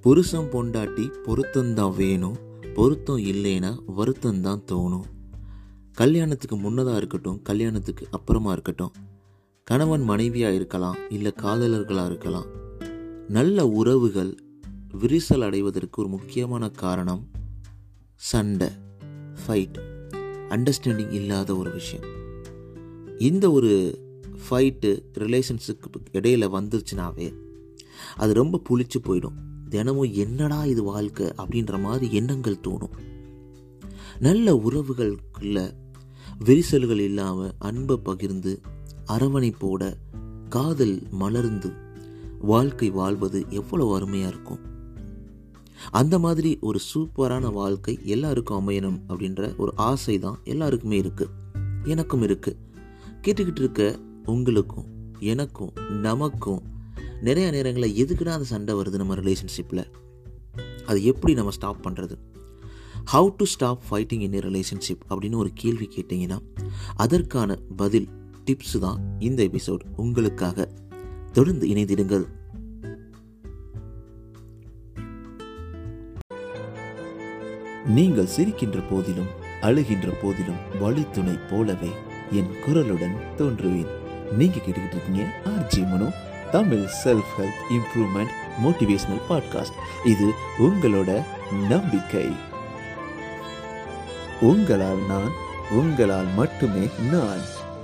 புருஷன் பொண்டாட்டி பொருத்தம்தான் வேணும் பொருத்தம் இல்லைன்னா வருத்தம்தான் தோணும் கல்யாணத்துக்கு முன்னதாக இருக்கட்டும் கல்யாணத்துக்கு அப்புறமா இருக்கட்டும் கணவன் மனைவியாக இருக்கலாம் இல்லை காதலர்களாக இருக்கலாம் நல்ல உறவுகள் விரிசல் அடைவதற்கு ஒரு முக்கியமான காரணம் சண்டை ஃபைட் அண்டர்ஸ்டாண்டிங் இல்லாத ஒரு விஷயம் இந்த ஒரு ஃபைட்டு ரிலேஷன்ஷிப் இடையில வந்துருச்சுனாவே அது ரொம்ப புளிச்சு போயிடும் தினமும் என்னடா இது வாழ்க்கை அப்படின்ற மாதிரி எண்ணங்கள் தோணும் நல்ல உறவுகளுக்குள்ள விரிசல்கள் இல்லாமல் அன்பை பகிர்ந்து அரவணைப்போட காதல் மலர்ந்து வாழ்க்கை வாழ்வது எவ்வளவு அருமையாக இருக்கும் அந்த மாதிரி ஒரு சூப்பரான வாழ்க்கை எல்லாருக்கும் அமையணும் அப்படின்ற ஒரு ஆசை தான் எல்லாருக்குமே இருக்குது எனக்கும் இருக்குது கேட்டுக்கிட்டு இருக்க உங்களுக்கும் எனக்கும் நமக்கும் நிறைய நேரங்களில் எதுக்குடா அந்த சண்டை வருது நம்ம ரிலேஷன்ஷிப்பில் அது எப்படி நம்ம ஸ்டாப் பண்ணுறது how to stop fighting in relationship அப்படின்னு ஒரு கேள்வி கேட்டிங்கன்னா அதற்கான பதில் டிப்ஸ் தான் இந்த எபிசோட் உங்களுக்காக தொடர்ந்து இணைந்திடுங்கள் நீங்கள் சிரிக்கின்ற போதிலும் அழுகின்ற போதிலும் வழித்துணை போலவே என் குரலுடன் தோன்றுவேன் நீங்க கேட்டுக்கிட்டு இருக்கீங்க RJ Mano Tamil self help improvement motivational podcast இது உங்களோட நம்பிக்கை உங்களால் நான் உங்களால் மட்டுமே நான்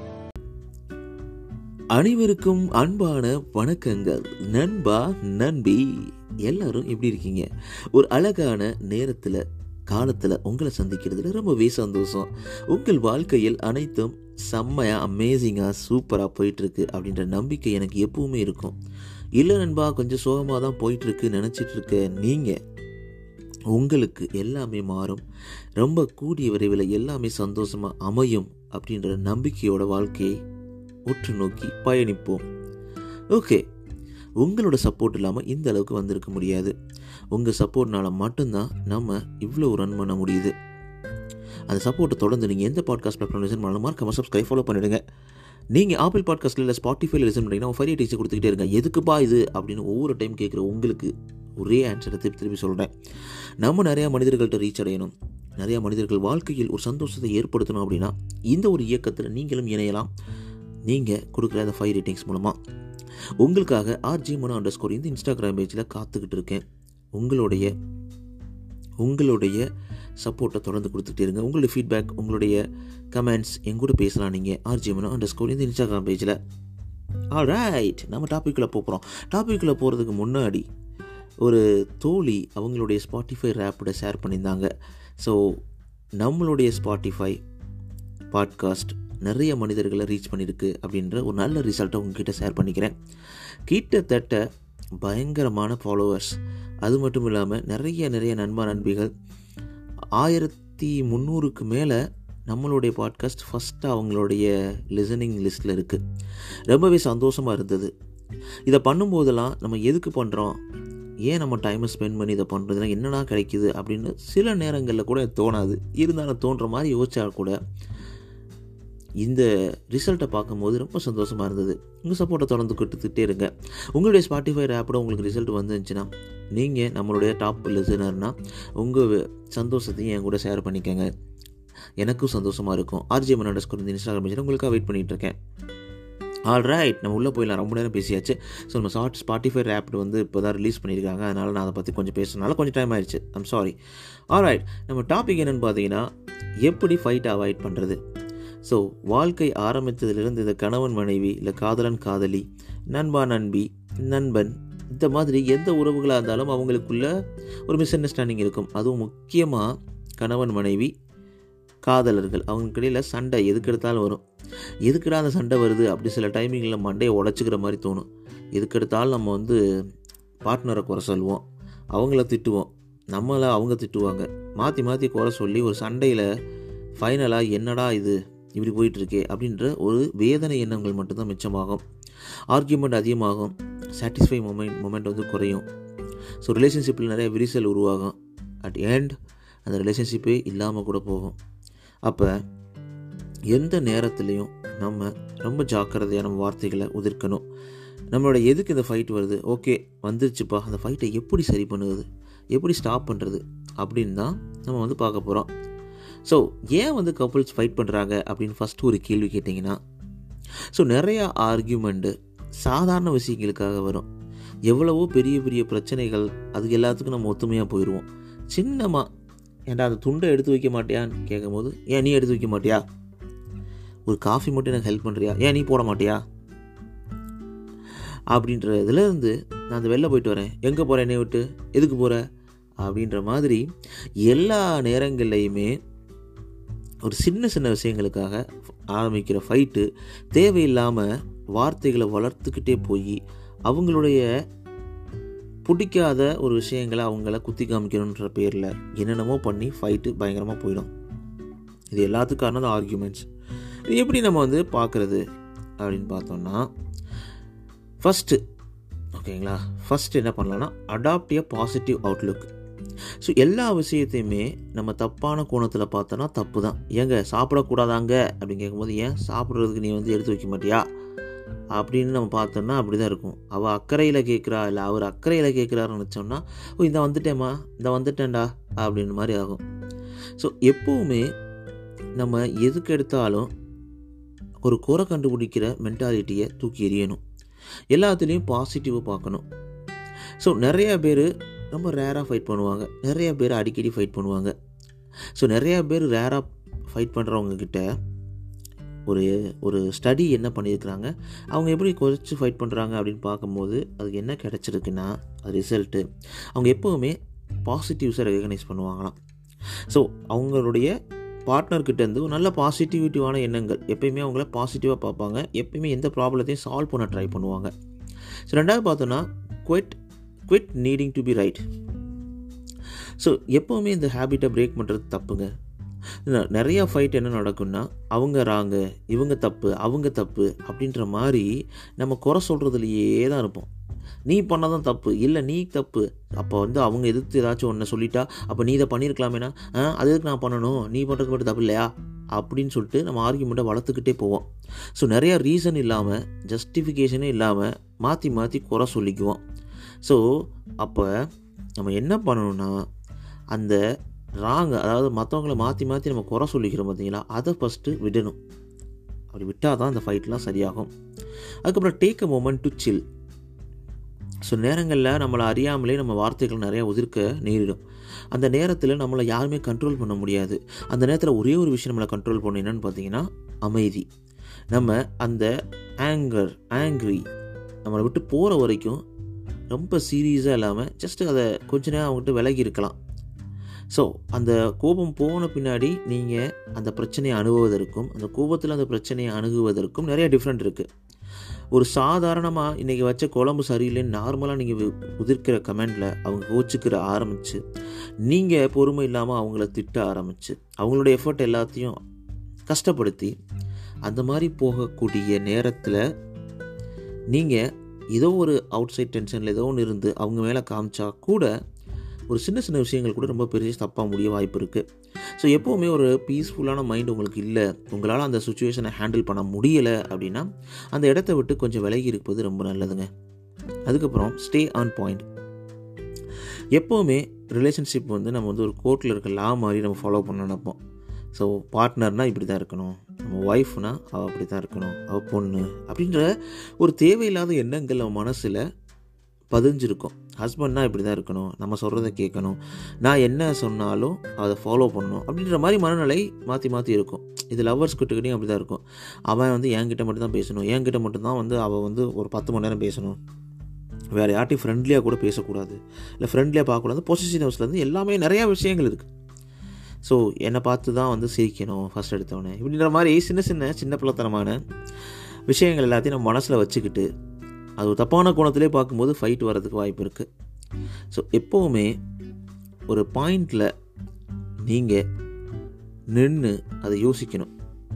அனைவருக்கும் அன்பான வணக்கங்கள் நண்பா நண்பி எல்லாரும் எப்படி இருக்கீங்க ஒரு அழகான நேரத்தில் காலத்தில் உங்களை சந்திக்கிறதுல ரொம்பவே சந்தோஷம் உங்கள் வாழ்க்கையில் அனைத்தும் செம்மையாக அமேசிங்காக சூப்பராக போயிட்டுருக்கு அப்படின்ற நம்பிக்கை எனக்கு எப்பவுமே இருக்கும் இல்லை நண்பா கொஞ்சம் சோகமாக தான் போயிட்டுருக்கு நினச்சிட்டு இருக்க நீங்கள் உங்களுக்கு எல்லாமே மாறும் ரொம்ப கூடிய விரைவில் எல்லாமே சந்தோஷமாக அமையும் அப்படின்ற நம்பிக்கையோட வாழ்க்கையை உற்று நோக்கி பயணிப்போம் ஓகே உங்களோட சப்போர்ட் இல்லாமல் இந்த அளவுக்கு வந்திருக்க முடியாது உங்கள் சப்போர்ட்னால மட்டும்தான் நம்ம இவ்வளோ ரன் பண்ண முடியுது அந்த சப்போர்ட்டை தொடர்ந்து நீங்கள் எந்த பாட்காஸ்ட் பிளாட்ஃபார்ம் லிசன் பண்ணாலும் மறக்காம சப்ஸ்கிரைப் ஃபாலோ பண்ணிடுங்க நீங்கள் ஆப்பிள் பாட்காஸ்ட்டில் இல்லை ஸ்பாட்டிஃபைல லிசன் பண்ணிங்கன்னா ஃபைவ் டீச்சர் கொடுத்துக்கிட்டே இருங்க எதுக்குப்பா இது அப்படின்னு ஒவ்வொரு டைம் கேட்குற உங்களுக்கு ஒரே ஆன்சரை திருப்பி திருப்பி சொல்கிறேன் நம்ம நிறையா மனிதர்கள்ட்ட ரீச் அடையணும் நிறையா மனிதர்கள் வாழ்க்கையில் ஒரு சந்தோஷத்தை ஏற்படுத்தணும் அப்படின்னா இந்த ஒரு இயக்கத்தில் நீங்களும் இணையலாம் நீங்கள் கொடுக்குற அந்த ஃபைவ் ரேட்டிங்ஸ் மூலமாக உங்களுக்காக ஆர்ஜி மனோ அண்டர் ஸ்கோர் இந்த இன்ஸ்டாகிராம் பேஜில் காத்துக்கிட்டு இருக்கேன் உங்களுடைய உங்களுடைய சப்போர்ட்டை தொடர்ந்து கொடுத்துட்டே இருங்க உங்களுடைய ஃபீட்பேக் உங்களுடைய கமெண்ட்ஸ் என் கூட பேசலாம் நீங்கள் ஆர்ஜி மனோ அண்டர் ஸ்கோர் இந்த இன்ஸ்டாகிராம் பேஜில் ரைட் நம்ம டாப்பிக்கில் போகிறோம் டாப்பிக்கில் போகிறதுக்கு முன்னாடி ஒரு தோழி அவங்களுடைய ஸ்பாட்டிஃபை ரேப்பிட ஷேர் பண்ணியிருந்தாங்க ஸோ நம்மளுடைய ஸ்பாட்டிஃபை பாட்காஸ்ட் நிறைய மனிதர்களை ரீச் பண்ணியிருக்கு அப்படின்ற ஒரு நல்ல ரிசல்ட்டை உங்ககிட்ட ஷேர் பண்ணிக்கிறேன் கிட்டத்தட்ட பயங்கரமான ஃபாலோவர்ஸ் அது மட்டும் இல்லாமல் நிறைய நிறைய நண்பா நண்பிகள் ஆயிரத்தி முந்நூறுக்கு மேலே நம்மளுடைய பாட்காஸ்ட் ஃபஸ்ட்டு அவங்களுடைய லிசனிங் லிஸ்ட்டில் இருக்குது ரொம்பவே சந்தோஷமாக இருந்தது இதை பண்ணும்போதெல்லாம் நம்ம எதுக்கு பண்ணுறோம் ஏன் நம்ம டைமை ஸ்பெண்ட் பண்ணி இதை பண்ணுறதுனா என்னடா கிடைக்குது அப்படின்னு சில நேரங்களில் கூட தோணாது இருந்தாலும் தோன்ற மாதிரி யோசிச்சா கூட இந்த ரிசல்ட்டை பார்க்கும்போது ரொம்ப சந்தோஷமாக இருந்தது உங்கள் சப்போர்ட்டை தொடர்ந்து கொடுத்துக்கிட்டே இருங்க உங்களுடைய ஸ்பாட்டிஃபை ஆப்போட உங்களுக்கு ரிசல்ட் வந்துருந்துச்சுன்னா நீங்கள் நம்மளுடைய டாப் லிசனர்னா உங்கள் சந்தோஷத்தையும் என் கூட ஷேர் பண்ணிக்கோங்க எனக்கும் சந்தோஷமாக இருக்கும் ஆர்ஜி மன்னோட ஸ்கூல் இந்த இன்ஸ்டாகிராம் பேஜில் உங்களுக்காக வெயிட் பண்ணிகிட்டு இருக்கேன் ஆல் ரைட் நம்ம உள்ளே போயிடலாம் ரொம்ப நேரம் பேசியாச்சு ஸோ நம்ம ஷார்ட் ஸ்பாட்டிஃபை ஆப் வந்து இப்போ தான் ரிலீஸ் பண்ணியிருக்காங்க அதனால் நான் அதை பற்றி கொஞ்சம் பேசுறதுனால கொஞ்சம் டைம் ஆயிடுச்சு ஐம் சாரி ஆல் ரைட் நம்ம டாபிக் என்னென்னு பார்த்தீங்கன்னா எப்படி ஃபைட் அவாய்ட் பண்ணுறது ஸோ வாழ்க்கை ஆரம்பித்ததுலேருந்து இந்த கணவன் மனைவி இல்லை காதலன் காதலி நண்பா நண்பி நண்பன் இந்த மாதிரி எந்த உறவுகளாக இருந்தாலும் அவங்களுக்குள்ள ஒரு மிஸ் அண்டர்ஸ்டாண்டிங் இருக்கும் அதுவும் முக்கியமாக கணவன் மனைவி காதலர்கள் அவங்களுக்கு இடையில் சண்டை எதுக்கு எடுத்தாலும் வரும் எதுக்குடா அந்த சண்டை வருது அப்படி சில டைமிங்கில் மண்டையை உடச்சிக்கிற மாதிரி தோணும் எதுக்கு எடுத்தாலும் நம்ம வந்து பார்ட்னரை குறை சொல்லுவோம் அவங்கள திட்டுவோம் நம்மளை அவங்க திட்டுவாங்க மாற்றி மாற்றி குறை சொல்லி ஒரு சண்டையில் ஃபைனலாக என்னடா இது இப்படி போயிட்டுருக்கே அப்படின்ற ஒரு வேதனை எண்ணங்கள் மட்டும்தான் மிச்சமாகும் ஆர்கியூமெண்ட் அதிகமாகும் சாட்டிஸ்ஃபை மொமெண்ட் மொமெண்ட் வந்து குறையும் ஸோ ரிலேஷன்ஷிப்பில் நிறைய விரிசல் உருவாகும் அட் எண்ட் அந்த ரிலேஷன்ஷிப்பே இல்லாமல் கூட போகும் அப்போ எந்த நேரத்துலையும் நம்ம ரொம்ப ஜாக்கிரதையான வார்த்தைகளை உதிர்க்கணும் நம்மளோட எதுக்கு இந்த ஃபைட் வருது ஓகே வந்துருச்சுப்பா அந்த ஃபைட்டை எப்படி சரி பண்ணுறது எப்படி ஸ்டாப் பண்ணுறது அப்படின்னு தான் நம்ம வந்து பார்க்க போகிறோம் ஸோ ஏன் வந்து கப்புள்ஸ் ஃபைட் பண்ணுறாங்க அப்படின்னு ஃபஸ்ட்டு ஒரு கேள்வி கேட்டிங்கன்னா ஸோ நிறையா ஆர்கியூமெண்ட்டு சாதாரண விஷயங்களுக்காக வரும் எவ்வளவோ பெரிய பெரிய பிரச்சனைகள் அது எல்லாத்துக்கும் நம்ம ஒத்துமையாக போயிடுவோம் சின்னமாக ஏன்டா அந்த துண்டை எடுத்து வைக்க மாட்டியான்னு கேட்கும்போது ஏன் நீ எடுத்து வைக்க மாட்டியா ஒரு காஃபி மட்டும் எனக்கு ஹெல்ப் பண்ணுறியா ஏன் நீ போட மாட்டியா அப்படின்ற இதுலேருந்து நான் அந்த வெளில போயிட்டு வரேன் எங்கே போகிறேன் என்னை விட்டு எதுக்கு போகிற அப்படின்ற மாதிரி எல்லா நேரங்கள்லையுமே ஒரு சின்ன சின்ன விஷயங்களுக்காக ஆரம்பிக்கிற ஃபைட்டு தேவையில்லாமல் வார்த்தைகளை வளர்த்துக்கிட்டே போய் அவங்களுடைய பிடிக்காத ஒரு விஷயங்களை அவங்கள குத்தி காமிக்கணுன்ற பேரில் என்னென்னமோ பண்ணி ஃபைட்டு பயங்கரமாக போயிடும் இது எல்லாத்துக்கும் காரணம் தான் ஆர்கியூமெண்ட்ஸ் இது எப்படி நம்ம வந்து பார்க்குறது அப்படின்னு பார்த்தோம்னா ஃபஸ்ட்டு ஓகேங்களா ஃபஸ்ட்டு என்ன பண்ணலாம்னா adopt a positive outlook so எல்லா விஷயத்தையுமே நம்ம தப்பான கோணத்தில் பார்த்தோன்னா தப்பு தான் ஏங்க சாப்பிடக்கூடாதாங்க அப்படின்னு கேட்கும்போது ஏன் சாப்பிட்றதுக்கு நீ வந்து எடுத்து வைக்க மாட்டியா அப்படின்னு நம்ம பார்த்தோம்னா அப்படி தான் இருக்கும் அவள் அக்கறையில் கேட்குறா இல்லை அவர் அக்கறையில் கேட்குறாருன்னு நினச்சோம்னா ஓ இந்த வந்துட்டேம்மா இந்த வந்துட்டேன்டா அப்படின்னு மாதிரி ஆகும் ஸோ எப்போவுமே நம்ம எதுக்கு எடுத்தாலும் ஒரு குறை கண்டுபிடிக்கிற மென்டாலிட்டியை தூக்கி எறியணும் எல்லாத்துலேயும் பாசிட்டிவாக பார்க்கணும் ஸோ நிறைய பேர் ரொம்ப ரேராக ஃபைட் பண்ணுவாங்க நிறைய பேர் அடிக்கடி ஃபைட் பண்ணுவாங்க ஸோ நிறையா பேர் ரேராக ஃபைட் பண்ணுறவங்க கிட்ட ஒரு ஒரு ஸ்டடி என்ன பண்ணியிருக்கிறாங்க அவங்க எப்படி குறைச்சி ஃபைட் பண்ணுறாங்க அப்படின்னு பார்க்கும்போது அதுக்கு என்ன கிடச்சிருக்குன்னா அது ரிசல்ட்டு அவங்க எப்போவுமே பாசிட்டிவ்ஸை ரெகக்னைஸ் பண்ணுவாங்களாம் ஸோ அவங்களுடைய பார்ட்னர்கிட்டேருந்து ஒரு நல்ல பாசிட்டிவிட்டிவான எண்ணங்கள் எப்பயுமே அவங்கள பாசிட்டிவாக பார்ப்பாங்க எப்பயுமே எந்த ப்ராப்ளத்தையும் சால்வ் பண்ண ட்ரை பண்ணுவாங்க ஸோ ரெண்டாவது பார்த்தோன்னா quit quit needing to be right so எப்போவுமே இந்த ஹேபிட்டை பிரேக் பண்ணுறது தப்புங்க நிறையா ஃபைட் என்ன நடக்கும்னா அவங்க ராங்க இவங்க தப்பு அவங்க தப்பு அப்படின்ற மாதிரி நம்ம குறை சொல்கிறதுலையே தான் இருப்போம் நீ பண்ணதான் தப்பு இல்லை நீ தப்பு அப்போ வந்து அவங்க எதிர்த்து ஏதாச்சும் ஒன்று சொல்லிட்டா அப்போ நீ இதை பண்ணியிருக்கலாமேனா அது எதுக்கு நான் பண்ணணும் நீ பண்ணுறது மட்டும் தப்பு இல்லையா அப்படின்னு சொல்லிட்டு நம்ம ஆர்கியூமெண்ட்டை வளர்த்துக்கிட்டே போவோம் ஸோ நிறையா ரீசன் இல்லாமல் ஜஸ்டிஃபிகேஷனே இல்லாமல் மாற்றி மாற்றி குறை சொல்லிக்குவோம் ஸோ அப்போ நம்ம என்ன பண்ணணும்னா அந்த ராங் அதாவது மற்றவங்கள மாற்றி மாற்றி நம்ம குறை சொல்லிக்கிறோம் பார்த்தீங்களா அதை ஃபஸ்ட்டு விடணும் அப்படி விட்டால் தான் அந்த ஃபைட்லாம் சரியாகும் அதுக்கப்புறம் take a moment to chill so நேரங்களில் நம்மளை அறியாமலே நம்ம வார்த்தைகள் நிறையா உதிர்க்க நேரிடும் அந்த நேரத்தில் நம்மளை யாருமே கண்ட்ரோல் பண்ண முடியாது அந்த நேரத்தில் ஒரே ஒரு விஷயம் நம்மளை கண்ட்ரோல் பண்ணணும் என்னென்னு பார்த்தீங்கன்னா அமைதி நம்ம அந்த ஆங்கர் ஆங்க்ரி நம்மளை விட்டு போகிற வரைக்கும் ரொம்ப சீரியஸாக இல்லாமல் ஜஸ்ட்டு அதை கொஞ்ச நேரம் அவங்ககிட்ட விலகி இருக்கலாம் ஸோ அந்த கோபம் போன பின்னாடி நீங்கள் அந்த பிரச்சனையை அணுகுவதற்கும் அந்த கோபத்தில் அந்த பிரச்சனையை அணுகுவதற்கும் நிறைய டிஃப்ரெண்ட் இருக்குது ஒரு சாதாரணமாக இன்றைக்கி வச்ச குழம்பு சரியில்லைன்னு நார்மலாக நீங்கள் உதிர்க்கிற கமெண்டில் அவங்க கோச்சிக்கிற ஆரம்பித்து நீங்கள் பொறுமை இல்லாமல் அவங்கள திட்ட ஆரம்பித்து அவங்களோட எஃபர்ட் எல்லாத்தையும் கஷ்டப்படுத்தி அந்த மாதிரி போகக்கூடிய நேரத்தில் நீங்கள் ஏதோ ஒரு அவுட் சைட் டென்ஷனில் ஏதோ ஒன்று இருந்து அவங்க மேலே காமிச்சா கூட ஒரு சின்ன சின்ன விஷயங்கள் கூட ரொம்ப பெரிய தப்பாக முடிய வாய்ப்பு இருக்குது ஸோ எப்போவுமே ஒரு பீஸ்ஃபுல்லான மைண்ட் உங்களுக்கு இல்லை உங்களால் அந்த சுச்சுவேஷனை ஹேண்டில் பண்ண முடியலை அப்படின்னா அந்த இடத்த விட்டு கொஞ்சம் விலகி இருப்பது ரொம்ப நல்லதுங்க அதுக்கப்புறம் ஸ்டே ஆன் பாயிண்ட் எப்போவுமே ரிலேஷன்ஷிப் வந்து நம்ம வந்து ஒரு கோர்ட்டில் இருக்க லா மாதிரி நம்ம ஃபாலோ பண்ண நினைப்போம் ஸோ பார்ட்னர்னால் இப்படி தான் இருக்கணும் நம்ம ஒய்ஃப்னா அவள் அப்படி தான் இருக்கணும் அவள் பொண்ணு அப்படின்ற ஒரு தேவையில்லாத எண்ணங்கள் நம்ம மனசில் பதிஞ்சிருக்கும் ஹஸ்பண்ட்னா இப்படி தான் இருக்கணும் நம்ம சொல்கிறத கேட்கணும் நான் என்ன சொன்னாலும் அதை ஃபாலோ பண்ணணும் அப்படின்ற மாதிரி மனநிலை மாற்றி மாற்றி இருக்கும் இது லவ்வர்ஸ் கிட்டக்கிட்டையும் அப்படி தான் இருக்கும் அவன் வந்து என்கிட்ட மட்டும் தான் பேசணும் என்கிட்ட மட்டும்தான் வந்து அவள் வந்து ஒரு பத்து மணி நேரம் பேசணும் வேறு யார்ட்டையும் ஃப்ரெண்ட்லியாக கூட பேசக்கூடாது இல்லை ஃப்ரெண்ட்லியாக பார்க்கக்கூடாது பொசிஷன் ஹவுஸ்லேருந்து எல்லாமே நிறையா விஷயங்கள் இருக்குது ஸோ என்னை பார்த்து தான் வந்து சிரிக்கணும் ஃபஸ்ட் எடுத்தவொடனே இப்படின்ற மாதிரி சின்ன சின்ன சின்ன பிள்ளைத்தனமான விஷயங்கள் எல்லாத்தையும் நம்ம மனசில் வச்சுக்கிட்டு அது ஒரு தப்பான கோணத்திலே பார்க்கும்போது ஃபைட் வரதுக்கு வாய்ப்பு இருக்குது ஸோ எப்போவுமே ஒரு பாயிண்டில் நீங்கள் நின்று அதை யோசிக்கணும்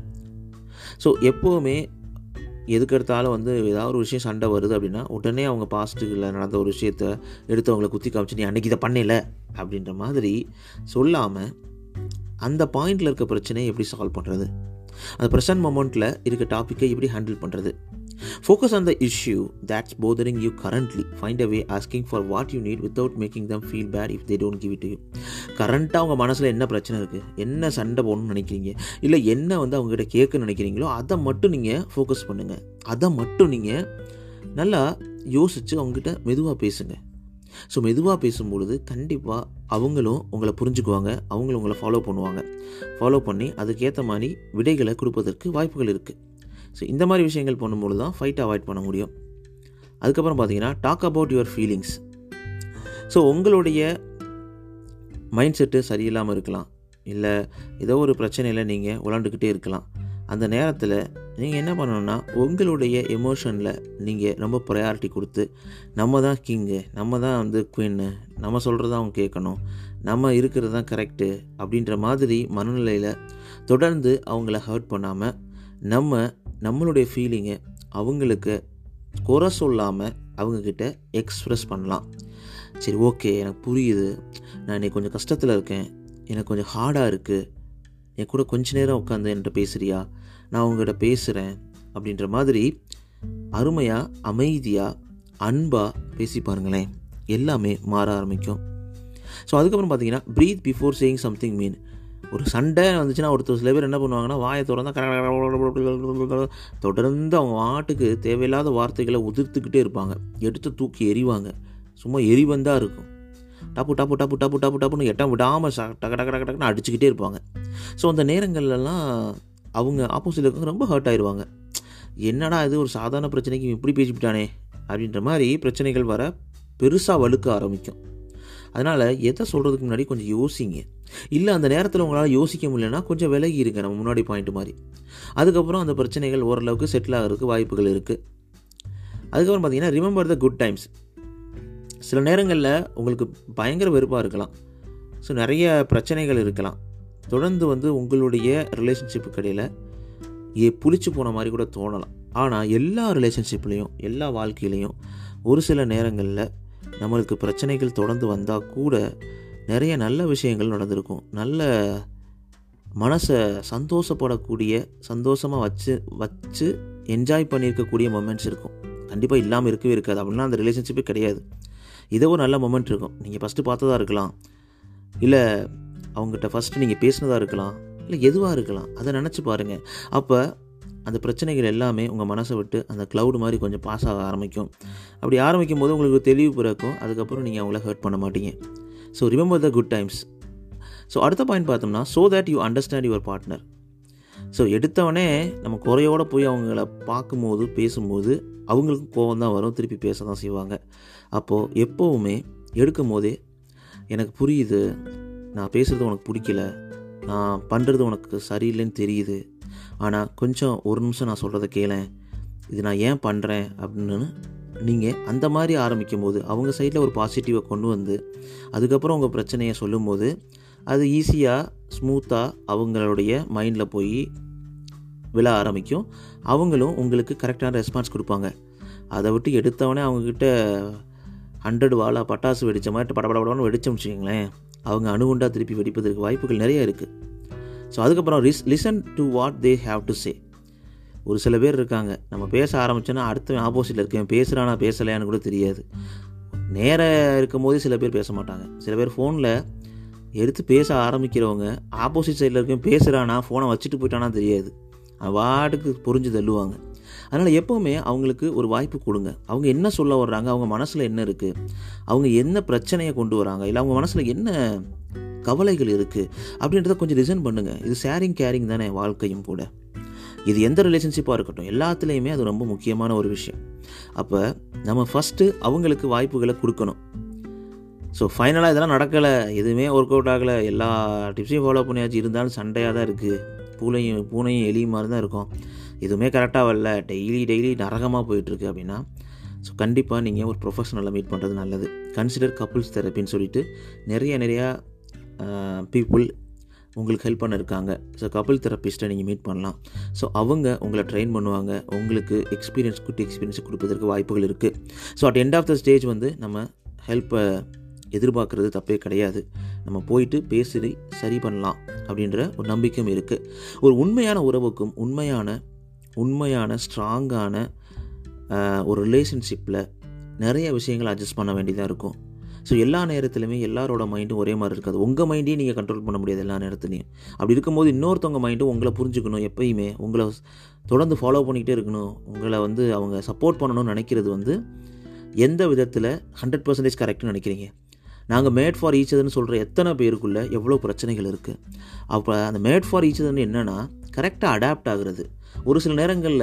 ஸோ எப்போவுமே எதுக்கு எடுத்தாலும் வந்து ஏதாவது ஒரு விஷயம் சண்டை வருது அப்படின்னா உடனே அவங்க பாசிட்டிவில் நடந்த ஒரு விஷயத்த எடுத்து அவங்கள குத்தி காமிச்சு நீ அன்றைக்கி இதை பண்ணல அப்படின்ற மாதிரி சொல்லாமல் அந்த பாயிண்டில் இருக்க பிரச்சனையை எப்படி சால்வ் பண்ணுறது அந்த ப்ரெசன்ட் மொமெண்ட்டில் இருக்க டாப்பிக்கை எப்படி ஹேண்டில் பண்ணுறது Focus on the issue that's bothering you currently. Find a way asking for what you need without making them feel bad if they don't give it to you. கரண்ட்டாக உங்கள் மனசில் என்ன பிரச்சனை இருக்குது என்ன சண்டை போடணும்னு நினைக்கிறீங்க இல்லை என்ன வந்து அவங்ககிட்ட கேட்க நினைக்கிறீங்களோ அதை மட்டும் நீங்கள் ஃபோக்கஸ் பண்ணுங்கள் அதை மட்டும் நீங்கள் நல்லா யோசித்து அவங்ககிட்ட மெதுவாக பேசுங்க ஸோ மெதுவாக பேசும்பொழுது கண்டிப்பாக அவங்களும் உங்களை புரிஞ்சுக்குவாங்க அவங்களும் உங்களை ஃபாலோ பண்ணுவாங்க ஃபாலோ பண்ணி அதுக்கேற்ற மாதிரி விடைகளை கொடுப்பதற்கு வாய்ப்புகள் இருக்குது ஸோ இந்த மாதிரி விஷயங்கள் பண்ணும்போது தான் ஃபைட்டை அவாய்ட் பண்ண முடியும் அதுக்கப்புறம் பார்த்தீங்கன்னா talk about your feelings so உங்களுடைய மைண்ட் செட்டு சரியில்லாமல் இருக்கலாம் இல்லை ஏதோ ஒரு பிரச்சனையில் நீங்கள் உலாண்டுக்கிட்டே இருக்கலாம் அந்த நேரத்தில் நீங்கள் என்ன பண்ணணும்னா உங்களுடைய எமோஷனில் நீங்கள் ரொம்ப ப்ரையாரிட்டி கொடுத்து நம்ம தான் கிங்கு நம்ம தான் வந்து குயின்னு நம்ம சொல்கிறது அவங்க கேட்கணும் நம்ம இருக்கிறது தான் கரெக்டு அப்படின்ற மாதிரி மனநிலையில் தொடர்ந்து அவங்கள ஹர்ட் பண்ணாமல் நம்ம நம்மளுடைய ஃபீலிங்கை அவங்களுக்கு குறை சொல்லாமல் அவங்கக்கிட்ட எக்ஸ்ப்ரெஸ் பண்ணலாம் சரி ஓகே எனக்கு புரியுது நான் இன்னைக்கு கொஞ்சம் கஷ்டத்தில் இருக்கேன் எனக்கு கொஞ்சம் ஹார்டாக இருக்குது என் கூட கொஞ்ச நேரம் உட்காந்து என்கிட்ட பேசுகிறியா நான் உங்ககிட்ட பேசுகிறேன் அப்படின்ற மாதிரி அருமையாக அமைதியாக அன்பாக பேசி பாருங்களேன் எல்லாமே மாற ஆரம்பிக்கும் ஸோ அதுக்கப்புறம் பார்த்தீங்கன்னா breathe before saying something mean ஒரு சண்டை வந்துச்சுன்னா ஒருத்தர் சில பேர் என்ன பண்ணுவாங்கன்னா வாயை திறந்தா தொடர்ந்து அவங்க வாட்டுக்கு தேவையில்லாத வார்த்தைகளை உதிர்த்துக்கிட்டே இருப்பாங்க எடுத்து தூக்கி எறிவாங்க சும்மா எரிவந்தாக இருக்கும் டப்பு டப்பு டப்பு டப்பு டப்பு டப்புன்னு எட்டம் விடாமல் டக்கு டக்கு டக்கு டக்குன்னு அடிச்சுக்கிட்டே இருப்பாங்க ஸோ அந்த நேரங்கள்லாம் அவங்க ஆப்போசிட்டில் இருக்கவங்க ரொம்ப ஹர்ட் ஆயிடுவாங்க என்னடா இது ஒரு சாதாரண பிரச்சனைக்கு இப்படி பேசிவிட்டானே அப்படின்ற மாதிரி பிரச்சனைகள் வர பெருசாக வலுக்க ஆரம்பிக்கும் அதனால் எதை சொல்கிறதுக்கு முன்னாடி கொஞ்சம் யோசிங்க இல்லை அந்த நேரத்தில் உங்களால் யோசிக்க முடியலன்னா கொஞ்சம் விலகி இருங்க நம்ம முன்னாடி பாயிண்ட் மாதிரி அதுக்கப்புறம் அந்த பிரச்சனைகள் ஓரளவுக்கு செட்டில் ஆகிறதுக்கு வாய்ப்புகள் இருக்குது அதுக்கப்புறம் பார்த்தீங்கன்னா ரிமெம்பர் த குட் டைம்ஸ் சில நேரங்களில் உங்களுக்கு பயங்கர வெறுப்பாக இருக்கலாம் ஸோ நிறைய பிரச்சனைகள் இருக்கலாம் தொடர்ந்து வந்து உங்களுடைய ரிலேஷன்ஷிப்புக்கு இடையில் ஏ புளிச்சு போன மாதிரி கூட தோணலாம் ஆனால் எல்லா ரிலேஷன்ஷிப்லேயும் எல்லா வாழ்க்கையிலையும் ஒரு சில நேரங்களில் நம்மளுக்கு பிரச்சனைகள் தொடர்ந்து வந்தால் கூட நிறைய நல்ல விஷயங்கள் நடந்திருக்கும் நல்ல மனசை சந்தோஷப்படக்கூடிய சந்தோஷமாக வச்சு வச்சு என்ஜாய் பண்ணியிருக்கக்கூடிய மொமெண்ட்ஸ் இருக்கும் கண்டிப்பாக இல்லாமல் இருக்கவே இருக்காது அப்படின்னா அந்த ரிலேஷன்ஷிப்பே கிடையாது இதோ ஒரு நல்ல மொமெண்ட் இருக்கும் நீங்கள் ஃபஸ்ட்டு பார்த்ததா இருக்கலாம் இல்லை அவங்ககிட்ட ஃபஸ்ட்டு நீங்கள் பேசினதாக இருக்கலாம் இல்லை எதுவாக இருக்கலாம் அதை நினச்சி பாருங்கள் அப்போ அந்த பிரச்சனைகள் எல்லாமே உங்கள் மனசை விட்டு அந்த க்ளவுடு மாதிரி கொஞ்சம் பாஸ் ஆக ஆரம்பிக்கும் அப்படி ஆரம்பிக்கும் போது உங்களுக்கு தெளிவு பிறக்கும் அதுக்கப்புறம் நீங்கள் அவங்கள ஹர்ட் பண்ண மாட்டீங்க so remember the good times so அடுத்த பாயிண்ட் பார்த்தோம்னா so that you understand your partner so எடுத்தவொடனே நம்ம குறையோடு போய் அவங்கள பார்க்கும்போது பேசும்போது அவங்களுக்கும் கோபம் தான் வரும் திருப்பி பேச தான் செய்வாங்க அப்போது எப்போவுமே எடுக்கும் போதே எனக்கு புரியுது நான் பேசுகிறது உனக்கு பிடிக்கல நான் பண்ணுறது உனக்கு சரியில்லைன்னு தெரியுது ஆனால் கொஞ்சம் ஒரு நிமிஷம் நான் சொல்கிறத கேளேன் இது நான் ஏன் பண்ணுறேன் அப்படின்னு நீங்கள் அந்த மாதிரி ஆரம்பிக்கும் போது அவங்க சைடில் ஒரு பாசிட்டிவை கொண்டு வந்து அதுக்கப்புறம் உங்கள் பிரச்சனையை சொல்லும்போது அது ஈஸியாக ஸ்மூத்தாக அவங்களுடைய மைண்டில் போய் விழ ஆரம்பிக்கும் அவங்களும் உங்களுக்கு கரெக்டான ரெஸ்பான்ஸ் கொடுப்பாங்க அதை விட்டு எடுத்தவொடனே அவங்கக்கிட்ட ஹண்ட்ரட் வாலா பட்டாசு வெடித்த மாதிரி பட படப்படன்னு வெடிச்சோம் வச்சுக்கோங்களேன் அவங்க அணுகுண்டா திருப்பி வெடிப்பதற்கு வாய்ப்புகள் நிறைய இருக்குது ஸோ அதுக்கப்புறம் ரிஸ் listen to what they have to say ஒரு சில பேர் இருக்காங்க நம்ம பேச ஆரம்பித்தோன்னா அடுத்த ஆப்போசிட்டில் இருக்கேன் பேசுகிறானா பேசலையான்னு கூட தெரியாது நேராக இருக்கும் போதே சில பேர் பேச மாட்டாங்க சில பேர் ஃபோனில் எடுத்து பேச ஆரம்பிக்கிறவங்க ஆப்போசிட் சைடில் இருக்கேன் பேசுகிறானா ஃபோனை வச்சுட்டு போயிட்டானா தெரியாது வாட்டுக்கு புரிஞ்சு தள்ளுவாங்க அதனால் எப்போவுமே அவங்களுக்கு ஒரு வாய்ப்பு கொடுங்க அவங்க என்ன சொல்ல வர்றாங்க அவங்க மனசில் என்ன இருக்குது அவங்க என்ன பிரச்சனையை கொண்டு வராங்க இல்லை அவங்க மனசில் என்ன கவலைகள் இருக்குது அப்படின்றத கொஞ்சம் லிசன் பண்ணுங்கள் இது ஷேரிங் கேரிங் தானே வாழ்க்கையும் கூட இது எந்த ரிலேஷன்ஷிப்பாக இருக்கட்டும் எல்லாத்துலேயுமே அது ரொம்ப முக்கியமான ஒரு விஷயம் அப்போ நம்ம ஃபஸ்ட்டு அவங்களுக்கு வாய்ப்புகளை கொடுக்கணும் ஸோ ஃபைனலாக இதெல்லாம் நடக்கலை எதுவுமே ஒர்க் அவுட் ஆகலை எல்லா டிப்ஸையும் ஃபாலோ பண்ணியாச்சு இருந்தாலும் சண்டையாக தான் இருக்குது பூனையும் பூனையும் எலியும் மாதிரி தான் இருக்கும் எதுவுமே கரெக்டாக வரல டெய்லி டெய்லி நரகமாக போயிட்டுருக்கு அப்படின்னா ஸோ கண்டிப்பாக நீங்கள் ஒரு ப்ரொஃபஷனலை மீட் பண்ணுறது நல்லது கன்சிடர் கப்புள்ஸ் தெரப்பின்னு சொல்லிட்டு நிறைய நிறையா பீப்புள் உங்களுக்கு ஹெல்ப் பண்ண இருக்காங்க ஸோ கபிள் தெரப்பிஸ்ட்டை நீங்கள் மீட் பண்ணலாம் ஸோ அவங்க உங்களை ட்ரெயின் பண்ணுவாங்க உங்களுக்கு எக்ஸ்பீரியன்ஸ் குட்டி எக்ஸ்பீரியன்ஸ் கொடுப்பதற்கு வாய்ப்புகள் இருக்குது so at end of the stage வந்து நம்ம ஹெல்ப்பை எதிர்பார்க்குறது தப்பே கிடையாது நம்ம போயிட்டு பேசி சரி பண்ணலாம் அப்படின்ற ஒரு நம்பிக்கையும் இருக்குது ஒரு உண்மையான உறவுக்கும் உண்மையான உண்மையான ஸ்ட்ராங்கான ஆஹ், ஒரு ரிலேஷன்ஷிப்பில் நிறைய விஷயங்களை அட்ஜஸ்ட் பண்ண வேண்டியதாக இருக்கும் ஸோ எல்லா நேரத்துலையுமே எல்லாரோட மைண்டும் ஒரே மாதிரி இருக்காது உங்கள் மைண்டையும் நீங்கள் கண்ட்ரோல் பண்ண முடியாது எல்லா நேரத்துலையும் அப்படி இருக்கும்போது இன்னொருத்தவங்க மைண்டும் உங்களை புரிஞ்சுக்கணும் எப்பயுமே உங்களை தொடர்ந்து ஃபாலோ பண்ணிக்கிட்டே இருக்கணும் உங்களை வந்து அவங்க சப்போர்ட் பண்ணணும்னு நினைக்கிறது வந்து எந்த விதத்தில் ஹண்ட்ரட் பர்சன்டேஜ் கரெக்ட்னு நினைக்கிறீங்க நாங்கள் மேட் ஃபார் ஈச் அதர்னு சொல்கிற எத்தனை பேருக்குள்ளே எவ்வளோ பிரச்சனைகள் இருக்குது அப்போ அந்த மேட் ஃபார் ஈச் அதர்னு என்னென்னா கரெக்டாக அடாப்ட் ஆகுறது ஒரு சில நேரங்களில்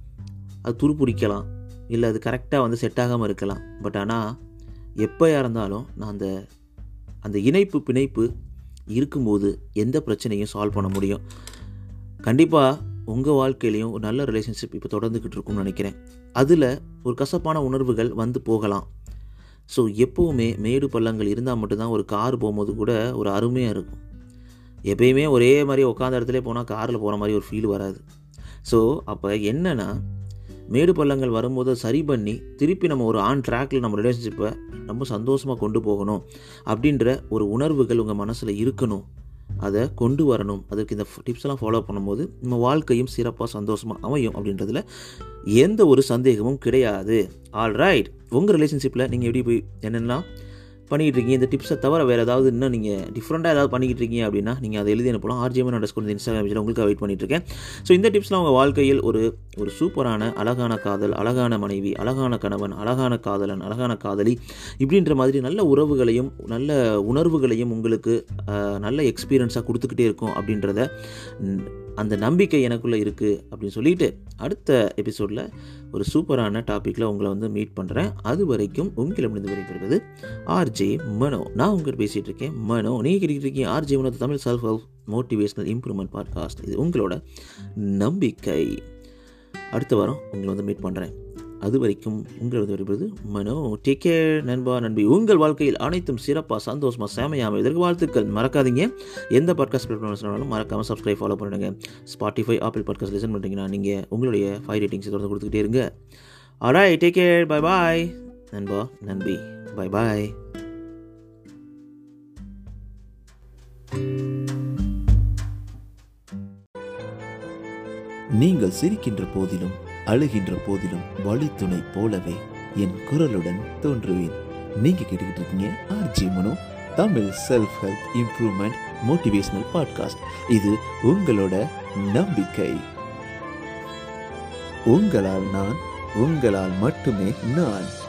அது துருப்பிடிக்கலாம் இல்லை அது கரெக்டாக வந்து செட் ஆகாமல் இருக்கலாம் பட் ஆனால் எப்போயா இருந்தாலும் நான் அந்த அந்த இணைப்பு பிணைப்பு இருக்கும்போது எந்த பிரச்சனையும் சால்வ் பண்ண முடியும் கண்டிப்பாக உங்கள் வாழ்க்கையிலையும் ஒரு நல்ல ரிலேஷன்ஷிப் இப்போ தொடர்ந்துக்கிட்டு இருக்கும்னு நினைக்கிறேன் அதில் ஒரு கசப்பான உணர்வுகள் வந்து போகலாம் ஸோ எப்போவுமே மேடு பள்ளங்கள் இருந்தால் மட்டும்தான் ஒரு கார் போகும்போது கூட ஒரு அருமையாக இருக்கும் எப்பயுமே ஒரே மாதிரி உட்காந்த இடத்துல போனால் காரில் போகிற மாதிரி ஒரு ஃபீல் வராது ஸோ அப்போ என்னென்னா மேடு பள்ளங்கள் வரும்போது அதை சரி பண்ணி திருப்பி நம்ம ஒரு ஆன் ட்ராக்கில் நம்ம ரிலேஷன்ஷிப்பை ரொம்ப சந்தோஷமாக கொண்டு போகணும் அப்படின்ற ஒரு உணர்வுகள் உங்கள் மனசில் இருக்கணும் அதை கொண்டு வரணும் அதுக்கு இந்த டிப்ஸ் எல்லாம் ஃபாலோ பண்ணும்போது நம்ம வாழ்க்கையும் சிறப்பாக சந்தோஷமாக அமையும் அப்படின்றதுல எந்த ஒரு சந்தேகமும் கிடையாது ஆல்ரைட் உங்கள் ரிலேஷன்ஷிப்பில் நீங்கள் எப்படி போய் என்னென்னலாம் பண்ணிக்கிட்டு இருக்கீங்க இந்த டிப்ஸை தவிர வேறு ஏதாவது இன்னும் நீங்கள் டிஃப்ரெண்ட்டாக ஏதாவது பண்ணிக்கிட்டு இருக்கீங்க அப்படின்னா நீங்கள் அதை எழுதி அனுப்பலாம் ஆர்ஜிஎம் அண்டர் ஸ்கூல் இன்ஸ்டாகிராம் பேஜில் உங்களுக்கு வெயிட் பண்ணிட்டு இருக்கேன் ஸோ இந்த டிப்ஸ்லாம் உங்கள் வாழ்க்கையில் ஒரு ஒரு சூப்பரான அழகான காதல் அழகான மனைவி அழகான கணவன் அழகான காதலன் அழகான காதலி இப்படின்ற மாதிரி நல்ல உறவுகளையும் நல்ல உணர்வுகளையும் உங்களுக்கு ஆஹ், நல்ல எக்ஸ்பீரியன்ஸாக கொடுத்துக்கிட்டே இருக்கும் அப்படின்றத ம், அந்த நம்பிக்கை எனக்குள்ளே இருக்குது அப்படின்னு சொல்லிட்டு அடுத்த எபிசோடில் ஒரு சூப்பரான டாப்பிக்கில் உங்களை வந்து மீட் பண்ணுறேன் அது வரைக்கும் உங்களிடமிருந்து விடைபெறுவது ஆர்ஜே மனோ நான் உங்கள்கிட்ட பேசிகிட்டு இருக்கேன் மனோ நீங்கள் கேட்டுக்கிட்டு இருக்கீங்க RJ Mano Tamil self help motivational improvement podcast இது உங்களோட நம்பிக்கை அடுத்த வாரம் உங்களை வந்து மீட் பண்ணுறேன் அது வரைக்கும் உங்களது வருவது மனோ டேக் கேர் நண்பா நண்பி உங்கள் வாழ்க்கையில் அனைத்தும் சிறப்பாக சந்தோஷமாக சேமையாக இதற்கு வாழ்த்துக்கள் மறக்காதீங்க எந்த பாட்காஸ்ட் பிளாட்ஃபார்ம்ஸ்னாலும் மறக்காமல் சப்ஸ்கிரைப் ஃபாலோ பண்ணுங்க ஸ்பாட்டிஃபை ஆப்பிள் பாட்காஸ்ட் லிசன் பண்ணுறீங்கன்னா நீங்கள் உங்களுடைய ஃபைவ் ரேட்டிங்ஸ் தொடர்ந்து கொடுத்துக்கிட்டே இருங்க ஆடாய் டேக் கேர் பை பாய் நண்பா நன்பி பை பாய் நீங்கள் சிரிக்கின்ற போதிலும் அழுகின்ற போதிலும் வழித்துணை போலவே என் குரலுடன் தோன்றுவேன் நீங்க கேட்டுக்கிட்டு இருக்கீங்க RJ Mano Tamil self help improvement motivational podcast இது உங்களோட நம்பிக்கை உங்களால் நான் உங்களால் மட்டுமே நான்